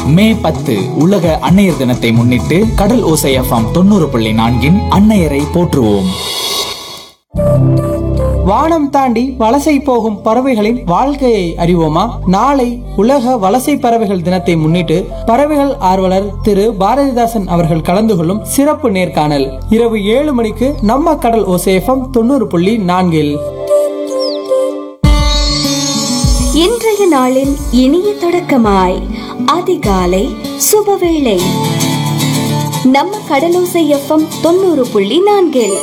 மே பத்து உலக அன்னையர் தினத்தை முன்னிட்டு கடல் ஓசை எஃப்எம் தொண்ணூறு புள்ளி நான்கின் அன்னையரை போற்றுவோம் வானம் தாண்டி வலசை போகும் பறவைகளின் வாழ்க்கையை அறிவோமா நாளை உலக வலசை பறவைகள் தினத்தை முன்னிட்டு பறவைகள் ஆர்வலர் திரு பாரதிதாசன் அவர்கள் கலந்து கொள்ளும் சிறப்பு நேர்காணல் இரவு ஏழு மணிக்கு நம்ம கடல் ஓசேஃபம் தொண்ணூறு புள்ளி நான்கில் இன்றைய நாளின் இனிய தொடக்கமாய் அதிகாலை சுபவேளை நம்ம கடலோசை எஃப்எம் தொண்ணூறு புள்ளி நான்கில்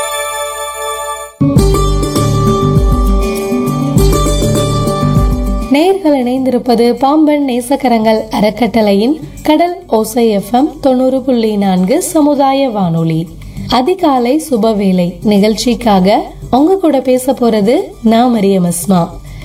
நேர்கள் இணைந்திருப்பது பாம்பன் நேசக்கரங்கள் அறக்கட்டளையின் கடல் ஓசை எஃப்எம் தொண்ணூறு புள்ளி நான்கு சமுதாய வானொலி அதிகாலை சுபவேளை நிகழ்ச்சிக்காக உங்க கூட பேச போறது நான் மரியம் அஸ்மா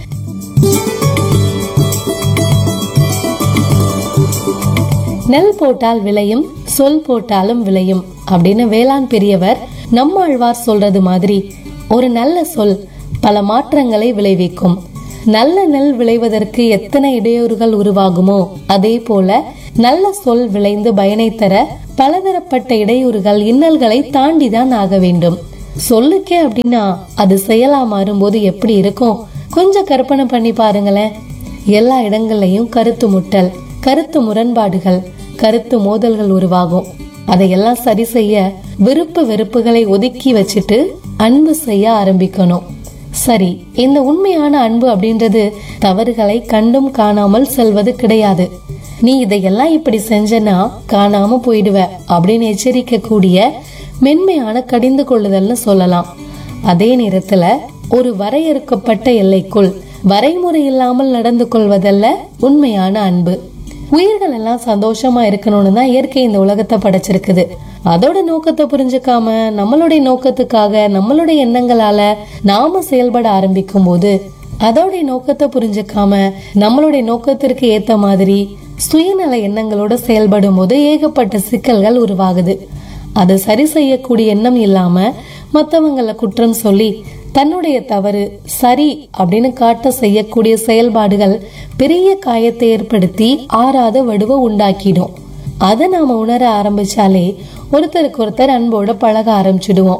நெல் போட்டால் விளையும் சொல் போட்டாலும் விளையும் அப்படின்னு வேளாண் பெரியவர் நம்மாழ்வார் சொல்றது மாதிரி ஒரு நல்ல சொல் பல மாற்றங்களை விளைவிக்கும் நல்ல நெல் விளைவதற்கு எத்தனை இடையூறுகள் உருவாகுமோ அதே போல நல்ல சொல் விளைந்து பயனை தர பலதரப்பட்ட இடையூறுகள் இன்னல்களை தாண்டிதான் ஆக வேண்டும் சொல்லுக்கே அப்படின்னா அது செயலா மாறும்போது எப்படி இருக்கும் கொஞ்சம் கற்பனை பண்ணி பாருங்களேன் எல்லா இடங்கள்லயும் கருத்து முட்டல் கருத்து முரண்பாடுகள் கருத்து மோதல்கள் உருவாகும் அதையெல்லாம் சரி செய்ய விருப்பு வெறுப்புகளை ஒதுக்கி வச்சுட்டு அன்பு செய்ய ஆரம்பிக்கணும் சரி இந்த உண்மையான அன்பு அப்படின்றது தவறுகளை கண்டும் காணாமல் செல்வது கிடையாது நீ இதையெல்லாம் இப்படி செஞ்சனா காணாம போயிடுவ அப்படின்னு எச்சரிக்க கூடிய மென்மையான கடிந்து கொள்ளுதல்னு சொல்லலாம் அதே நேரத்துல ஒரு வரையறுக்கப்பட்ட எல்லைக்குள் வரைமுறை இல்லாமல் நடந்து கொள்வதல்ல உண்மையான அன்பு உயிர்கள் எல்லாம் சந்தோஷமா இருக்கணும்னு தான் இயற்கை இந்த உலகத்தை படைச்சிருக்குது அதோட நோக்கத்தை புரிஞ்சுக்காம நம்மளுடைய நோக்கத்துக்காக நம்மளுடைய எண்ணங்களால நாம செயல்பட ஆரம்பிக்கும் போது அதோடைய நோக்கத்தை புரிஞ்சுக்காம நம்மளுடைய நோக்கத்திற்கு ஏத்த மாதிரி சுயநல எண்ணங்களோட செயல்படும் போது ஏகப்பட்ட சிக்கல்கள் உருவாகுது அதை சரி செய்யக்கூடிய எண்ணம் இல்லாம மத்தவங்கள குற்றம் சொல்லி தன்னுடைய தவறு சரி அப்படின்னு காட்ட செய்யக்கூடிய செயல்பாடுகள் பெரிய காயத்தை ஏற்படுத்தி ஆறாத வடுவ உண்டாக்கிடும் அதை நாம உணர ஆரம்பிச்சாலே ஒருத்தருக்கு ஒருத்தர் அன்போட பழக ஆரம்பிச்சிடுவோம்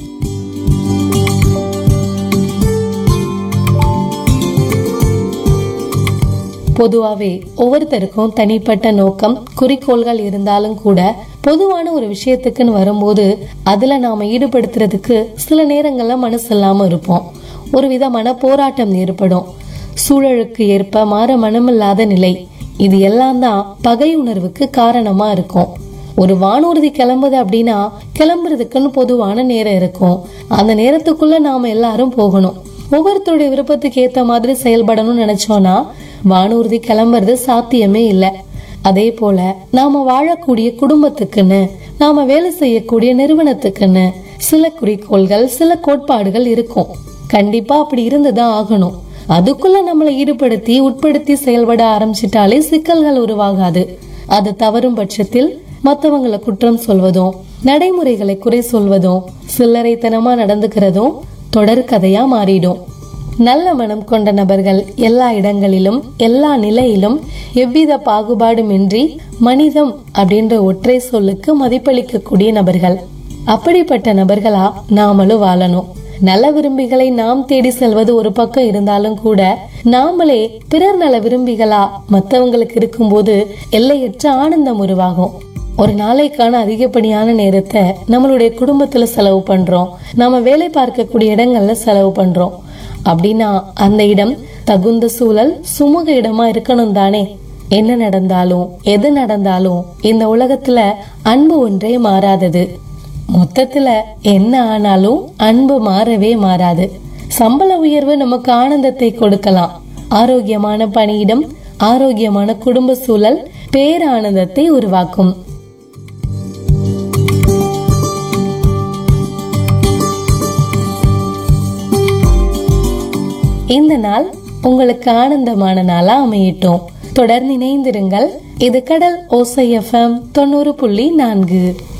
பொதுவாவே ஒவ்வொருத்தருக்கும் தனிப்பட்ட நோக்கம் குறிக்கோள்கள் இருந்தாலும் கூட பொதுவான ஒரு விஷயத்துக்குன்னு வரும்போது அதுல நாம ஈடுபடுத்துறதுக்கு சில நேரங்கள்ல மனசு இல்லாம இருப்போம் ஒரு விதமான போராட்டம் ஏற்படும் சூழலுக்கு ஏற்ப மாற மனமில்லாத நிலை இது எல்லாம் தான் பகை உணர்வுக்கு காரணமா இருக்கும் ஒரு வானூர்தி கிளம்புது அப்படின்னா கிளம்புறதுக்குன்னு பொதுவான நேரம் இருக்கும் அந்த நேரத்துக்குள்ள நாம எல்லாரும் போகணும் ஒவ்வொருத்தருடைய விருப்பத்துக்கு ஏத்த மாதிரி செயல்படணும்னு நினைச்சோம்னா வானூர்தி கிளம்புறது சாத்தியமே இல்லை அதே போல நாம வாழக்கூடிய குடும்பத்துக்குன்னு நாம வேலை செய்யக்கூடிய நிறுவனத்துக்குன்னு சில குறிக்கோள்கள் சில கோட்பாடுகள் இருக்கும் கண்டிப்பா அப்படி இருந்துதான் ஆகணும் அதுக்குள்ள நம்மளை ஈடுபடுத்தி உட்படுத்தி செயல்பட ஆரம்பிச்சிட்டாலே சிக்கல்கள் உருவாகாது அது தவறும் பட்சத்தில் மத்தவங்களை குற்றம் சொல்வதும் நடைமுறைகளை குறை சொல்வதும் சில்லறைத்தனமா நடந்துக்கிறதும் தொடர் கதையா மாறிடும் நல்ல மனம் கொண்ட நபர்கள் எல்லா இடங்களிலும் எல்லா நிலையிலும் எவ்வித பாகுபாடுமின்றி மனிதம் அப்படின்ற ஒற்றை சொல்லுக்கு மதிப்பளிக்கக்கூடிய நபர்கள் அப்படிப்பட்ட நபர்களா நாமளும் வாழணும் நல விரும்பிகளை நாம் தேடி செல்வது ஒரு பக்கம் இருந்தாலும் கூட நாமளே பிறர் நல விரும்பிகளா மத்தவங்களுக்கு இருக்கும்போது எல்லையற்ற ஆனந்தம் உருவாகும் ஒரு நாளைக்கான அதிகப்படியான நேரத்தை நம்மளுடைய குடும்பத்துல செலவு பண்றோம் நாம வேலை பார்க்கக்கூடிய இடங்கள்ல செலவு பண்றோம் அப்படின்னா அந்த இடம் தகுந்த சூழல் சுமூக இடமா இருக்கணும் தானே என்ன நடந்தாலும் எது நடந்தாலும் இந்த உலகத்துல அன்பு ஒன்றே மாறாதது மொத்தத்துல என்ன ஆனாலும் அன்பு மாறவே மாறாது சம்பள உயர்வு நமக்கு ஆனந்தத்தை கொடுக்கலாம் ஆரோக்கியமான பணியிடம் ஆரோக்கியமான குடும்ப சூழல் பேரானந்தத்தை உருவாக்கும் இந்த நாள் உங்களுக்கு ஆனந்தமான நாளா அமையட்டும் தொடர்ந்து இணைந்திருங்கள் இது கடல் ஓசை எஃப்எம் தொண்ணூறு புள்ளி நான்கு